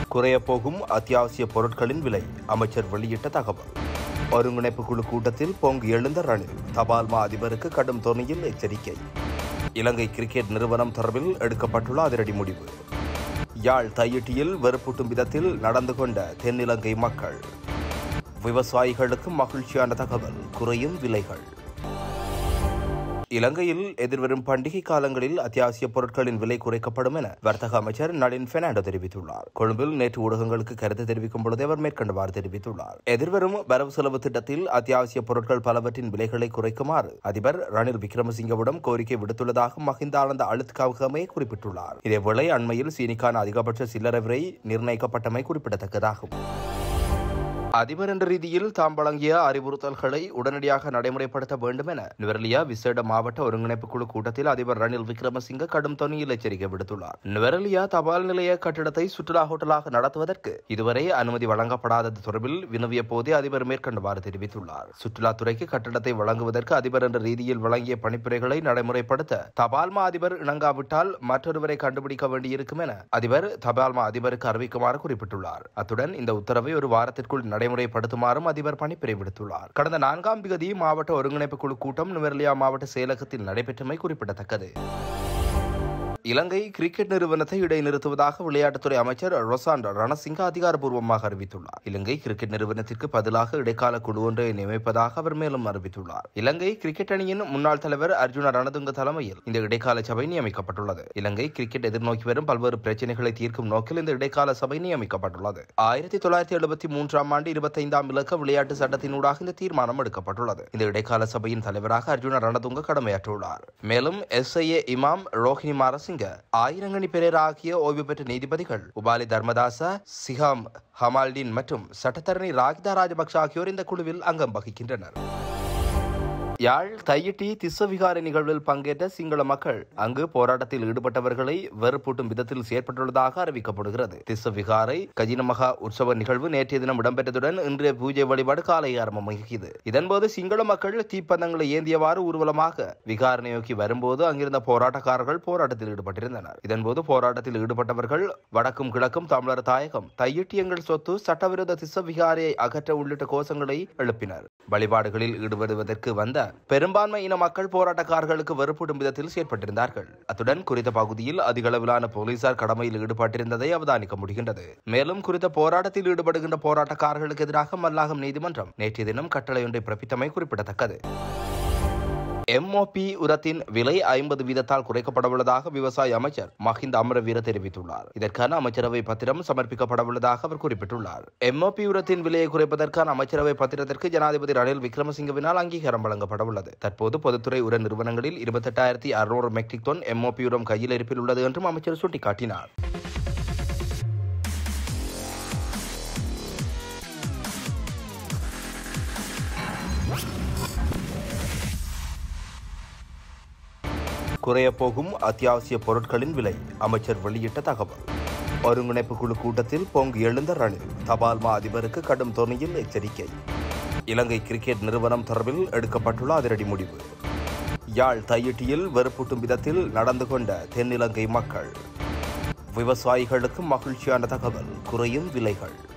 குறையப் போகும் அத்தியாவசிய பொருட்களின் விலை அமைச்சர் வெளியிட்ட தகவல் ஒருங்கிணைப்பு குழு கூட்டத்தில் பொங்கு எழுந்த ரணில் தபால் மா அதிபருக்கு கடும் தொனியில் எச்சரிக்கை இலங்கை கிரிக்கெட் நிறுவனம் தொடர்பில் எடுக்கப்பட்டுள்ள அதிரடி முடிவு யாழ் தையிட்டியில் வெறுப்பூட்டும் விதத்தில் நடந்து கொண்ட தென்னிலங்கை மக்கள் விவசாயிகளுக்கு மகிழ்ச்சியான தகவல் குறையும் விலைகள் இலங்கையில் எதிர்வரும் பண்டிகை காலங்களில் அத்தியாவசிய பொருட்களின் விலை குறைக்கப்படும் என வர்த்தக அமைச்சர் நளின் பெர்னாண்டோ தெரிவித்துள்ளார் கொழும்பில் நேற்று ஊடகங்களுக்கு கருத்து தெரிவிக்கும் பொழுது அவர் மேற்கண்டவாறு தெரிவித்துள்ளார் எதிர்வரும் வரவு செலவு திட்டத்தில் அத்தியாவசிய பொருட்கள் பலவற்றின் விலைகளை குறைக்குமாறு அதிபர் ரணில் விக்ரமசிங்கவிடம் கோரிக்கை விடுத்துள்ளதாக மஹிந்த ஆனந்த அழுத்காகமே குறிப்பிட்டுள்ளார் இதேவேளை அண்மையில் சீனிக்கான அதிகபட்ச சில்லறை விலை நிர்ணயிக்கப்பட்டமை குறிப்பிடத்தக்கதாகும் அதிபர் என்ற ரீதியில் தாம் வழங்கிய அறிவுறுத்தல்களை உடனடியாக நடைமுறைப்படுத்த வேண்டும் என நுவரலியா விசேட மாவட்ட ஒருங்கிணைப்பு குழு கூட்டத்தில் அதிபர் ரணில் விக்ரமசிங்க கடும் தொனியில் எச்சரிக்கை விடுத்துள்ளார் நுவரலியா தபால் நிலைய கட்டிடத்தை சுற்றுலா ஹோட்டலாக நடத்துவதற்கு இதுவரை அனுமதி வழங்கப்படாதது தொடர்பில் வினவிய போதே அதிபர் மேற்கண்டவாறு தெரிவித்துள்ளார் சுற்றுலாத்துறைக்கு கட்டிடத்தை வழங்குவதற்கு அதிபர் என்ற ரீதியில் வழங்கிய பணிப்புரைகளை நடைமுறைப்படுத்த தபால்மா அதிபர் இணங்காவிட்டால் மற்றொருவரை கண்டுபிடிக்க வேண்டியிருக்கும் என அதிபர் தபால்மா அதிபருக்கு அறிவிக்குமாறு குறிப்பிட்டுள்ளார் அத்துடன் இந்த உத்தரவை ஒரு வாரத்திற்குள் நடைமுறைப்படுத்துமாறும் அதிபர் பணிப்புரை விடுத்துள்ளார் கடந்த நான்காம் தேதி மாவட்ட ஒருங்கிணைப்பு குழு கூட்டம் நுவரெலியா மாவட்ட செயலகத்தில் நடைபெற்றமை குறிப்பிடத்தக்கது இலங்கை கிரிக்கெட் நிறுவனத்தை இடைநிறுத்துவதாக விளையாட்டுத்துறை அமைச்சர் ரொசாண்ட் ரணசிங்க அதிகாரப்பூர்வமாக அறிவித்துள்ளார் இலங்கை கிரிக்கெட் நிறுவனத்திற்கு பதிலாக இடைக்கால குழு ஒன்றை நியமிப்பதாக அவர் மேலும் அறிவித்துள்ளார் இலங்கை கிரிக்கெட் அணியின் முன்னாள் தலைவர் அர்ஜுன ரணதுங்க தலைமையில் இந்த இடைக்கால சபை நியமிக்கப்பட்டுள்ளது இலங்கை கிரிக்கெட் எதிர்நோக்கி வரும் பல்வேறு பிரச்சனைகளை தீர்க்கும் நோக்கில் இந்த இடைக்கால சபை நியமிக்கப்பட்டுள்ளது ஆயிரத்தி தொள்ளாயிரத்தி எழுபத்தி மூன்றாம் ஆண்டு இருபத்தைந்தாம் இலக்க விளையாட்டு சட்டத்தினூடாக இந்த தீர்மானம் எடுக்கப்பட்டுள்ளது இந்த இடைக்கால சபையின் தலைவராக அர்ஜுன ரணதுங்க கடமையாற்றியுள்ளார் மேலும் எஸ் ஐ ஏ இமாம் ரோஹினி மாரசிங்க ஆயிரங்கனி பெரேரா ஆகிய ஓய்வு பெற்ற நீதிபதிகள் உபாலி தர்மதாச சிஹாம் ஹமால்டின் மற்றும் சட்டத்தரணி ராகிதா ராஜபக்ஷ ஆகியோர் இந்த குழுவில் அங்கம் வகிக்கின்றனர் யாழ் தையிட்டி திஸ்ஸவிகார நிகழ்வில் பங்கேற்ற சிங்கள மக்கள் அங்கு போராட்டத்தில் ஈடுபட்டவர்களை வெறுப்பூட்டும் விதத்தில் செயற்பட்டுள்ளதாக அறிவிக்கப்படுகிறது திஸ்ஸவிகாரை கஜினமகா உற்சவ நிகழ்வு நேற்றைய தினம் இடம்பெற்றதுடன் இன்றைய பூஜை வழிபாடு காலை ஆரம்பமாகியது இதன்போது சிங்கள மக்கள் தீப்பந்தங்களை ஏந்தியவாறு ஊர்வலமாக விகாரனை நோக்கி வரும்போது அங்கிருந்த போராட்டக்காரர்கள் போராட்டத்தில் ஈடுபட்டிருந்தனர் இதன்போது போராட்டத்தில் ஈடுபட்டவர்கள் வடக்கும் கிழக்கும் தமிழர் தாயகம் தையிட்டி எங்கள் சொத்து சட்டவிரோத திஸ்ஸவிகாரையை அகற்ற உள்ளிட்ட கோஷங்களை எழுப்பினர் வழிபாடுகளில் ஈடுபடுவதற்கு வந்த பெரும்பான்மை இன மக்கள் போராட்டக்காரர்களுக்கு வெறுப்பூட்டும் விதத்தில் செயற்பட்டிருந்தார்கள் அத்துடன் குறித்த பகுதியில் அதிக அளவிலான போலீசார் கடமையில் ஈடுபட்டிருந்ததை அவதானிக்க முடிகின்றது மேலும் குறித்த போராட்டத்தில் ஈடுபடுகின்ற போராட்டக்காரர்களுக்கு எதிராக மல்லாகம் நீதிமன்றம் நேற்றைய தினம் கட்டளை ஒன்றை பிறப்பித்தமை குறிப்பிடத்தக்கது எம்ஓபி உரத்தின் விலை ஐம்பது வீதத்தால் குறைக்கப்படவுள்ளதாக விவசாய அமைச்சர் மஹிந்த அமரவீர தெரிவித்துள்ளார் இதற்கான அமைச்சரவை பத்திரம் சமர்ப்பிக்கப்படவுள்ளதாக அவர் குறிப்பிட்டுள்ளார் எம்ஓபி உரத்தின் விலையை குறைப்பதற்கான அமைச்சரவை பத்திரத்திற்கு ஜனாதிபதி ரணில் விக்ரமசிங்கவினால் அங்கீகாரம் வழங்கப்படவுள்ளது தற்போது பொதுத்துறை உர நிறுவனங்களில் இருபத்தெட்டாயிரத்தி அறுநூறு மெட்ரிக் டன் எம்ஓபி உரம் கையில் இருப்பில் உள்ளது என்றும் அமைச்சர் சுட்டிக்காட்டினார் குறையப் போகும் அத்தியாவசிய பொருட்களின் விலை அமைச்சர் வெளியிட்ட தகவல் ஒருங்கிணைப்பு குழு கூட்டத்தில் பொங்கு எழுந்த ரணில் தபால் மா அதிபருக்கு கடும் தொனியில் எச்சரிக்கை இலங்கை கிரிக்கெட் நிறுவனம் தொடர்பில் எடுக்கப்பட்டுள்ள அதிரடி முடிவு யாழ் தையிட்டியில் வெறுப்பூட்டும் விதத்தில் நடந்து கொண்ட தென்னிலங்கை மக்கள் விவசாயிகளுக்கு மகிழ்ச்சியான தகவல் குறையும் விலைகள்